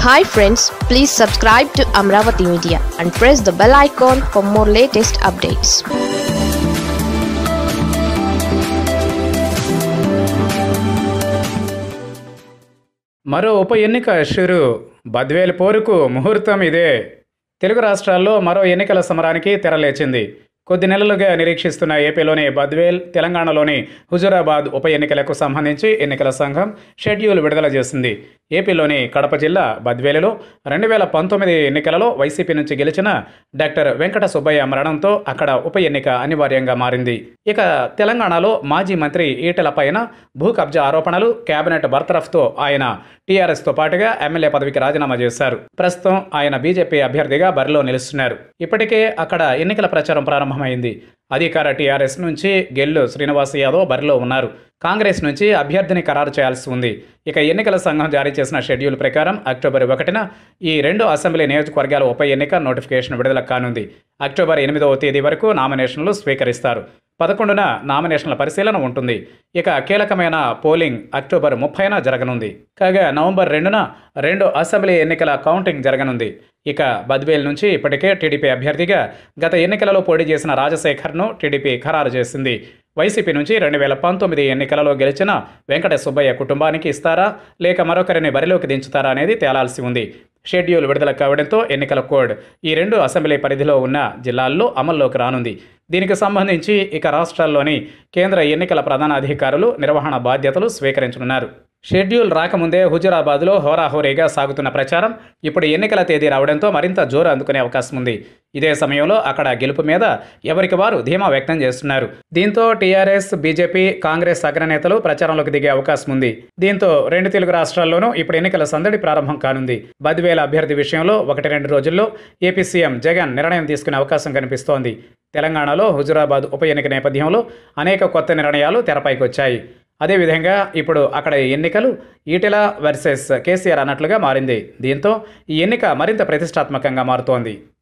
hi friends please subscribe to Amaravati media and press the bell icon for more latest updates మరో ఉప ఎన్నిక షురు బద్వేలు పోరుకు ముహూర్తం ఇదే తెలుగు రాష్ట్రాల్లో మరో ఎన్నికల సమరానికి తెరలేచింది కొద్ది నెలలుగా నిరీక్షిస్తున్న ఏపీలోని బద్వేల్ తెలంగాణలోని హుజూరాబాద్ ఉప ఎన్నికలకు సంబంధించి ఎన్నికల సంఘం షెడ్యూల్ విడుదల చేసింది ఏపీలోని కడప జిల్లా బద్వేలులో రెండు వేల పంతొమ్మిది ఎన్నికలలో వైసీపీ నుంచి గెలిచిన డాక్టర్ వెంకట సుబ్బయ్య మరణంతో అక్కడ ఉప ఎన్నిక అనివార్యంగా మారింది ఇక తెలంగాణలో మాజీ మంత్రి ఈటెల పైన భూ కబ్జా ఆరోపణలు కేబినెట్ బర్తరఫ్తో ఆయన టీఆర్ఎస్తో పాటుగా ఎమ్మెల్యే పదవికి రాజీనామా చేశారు ప్రస్తుతం ఆయన బీజేపీ అభ్యర్థిగా బరిలో నిలుస్తున్నారు ఇప్పటికే అక్కడ ఎన్నికల ప్రచారం ప్రారంభమైంది అధికార టీఆర్ఎస్ నుంచి గెల్లు శ్రీనివాస్ యాదవ్ బరిలో ఉన్నారు కాంగ్రెస్ నుంచి అభ్యర్థిని ఖరారు చేయాల్సి ఉంది ఇక ఎన్నికల సంఘం జారీ చేసిన షెడ్యూల్ ప్రకారం అక్టోబర్ ఒకటిన ఈ రెండు అసెంబ్లీ నియోజకవర్గాల ఉప ఎన్నిక నోటిఫికేషన్ విడుదల కానుంది అక్టోబర్ ఎనిమిదవ తేదీ వరకు నామినేషన్లు స్వీకరిస్తారు పదకొండున నామినేషన్ల పరిశీలన ఉంటుంది ఇక కీలకమైన పోలింగ్ అక్టోబర్ ముప్పైన జరగనుంది కాగా నవంబర్ రెండున రెండు అసెంబ్లీ ఎన్నికల కౌంటింగ్ జరగనుంది ఇక బద్వేల్ నుంచి ఇప్పటికే టీడీపీ అభ్యర్థిగా గత ఎన్నికలలో పోటీ చేసిన రాజశేఖర్ను టీడీపీ ఖరారు చేసింది వైసీపీ నుంచి రెండు వేల పంతొమ్మిది ఎన్నికలలో గెలిచిన వెంకట సుబ్బయ్య కుటుంబానికి ఇస్తారా లేక మరొకరిని బరిలోకి దించుతారా అనేది తేలాల్సి ఉంది షెడ్యూల్ విడుదల కావడంతో ఎన్నికల కోడ్ ఈ రెండు అసెంబ్లీ పరిధిలో ఉన్న జిల్లాల్లో అమల్లోకి రానుంది దీనికి సంబంధించి ఇక రాష్ట్రాల్లోని కేంద్ర ఎన్నికల ప్రధాన అధికారులు నిర్వహణ బాధ్యతలు స్వీకరించనున్నారు షెడ్యూల్ రాకముందే హుజురాబాద్లో హోరాహోరీగా సాగుతున్న ప్రచారం ఇప్పుడు ఎన్నికల తేదీ రావడంతో మరింత జోరు అందుకునే అవకాశం ఉంది ఇదే సమయంలో అక్కడ గెలుపు మీద ఎవరికి వారు ధీమా వ్యక్తం చేస్తున్నారు దీంతో టీఆర్ఎస్ బీజేపీ కాంగ్రెస్ అగ్రనేతలు ప్రచారంలోకి దిగే అవకాశం ఉంది దీంతో రెండు తెలుగు రాష్ట్రాల్లోనూ ఇప్పుడు ఎన్నికల సందడి ప్రారంభం కానుంది బద్వేల అభ్యర్థి విషయంలో ఒకటి రెండు రోజుల్లో ఏపీ సీఎం జగన్ నిర్ణయం తీసుకునే అవకాశం కనిపిస్తోంది తెలంగాణలో హుజురాబాద్ ఉప ఎన్నిక నేపథ్యంలో అనేక కొత్త నిర్ణయాలు తెరపైకి వచ్చాయి అదేవిధంగా ఇప్పుడు అక్కడ ఎన్నికలు ఈటెల వర్సెస్ కేసీఆర్ అన్నట్లుగా మారింది దీంతో ఈ ఎన్నిక మరింత ప్రతిష్టాత్మకంగా మారుతోంది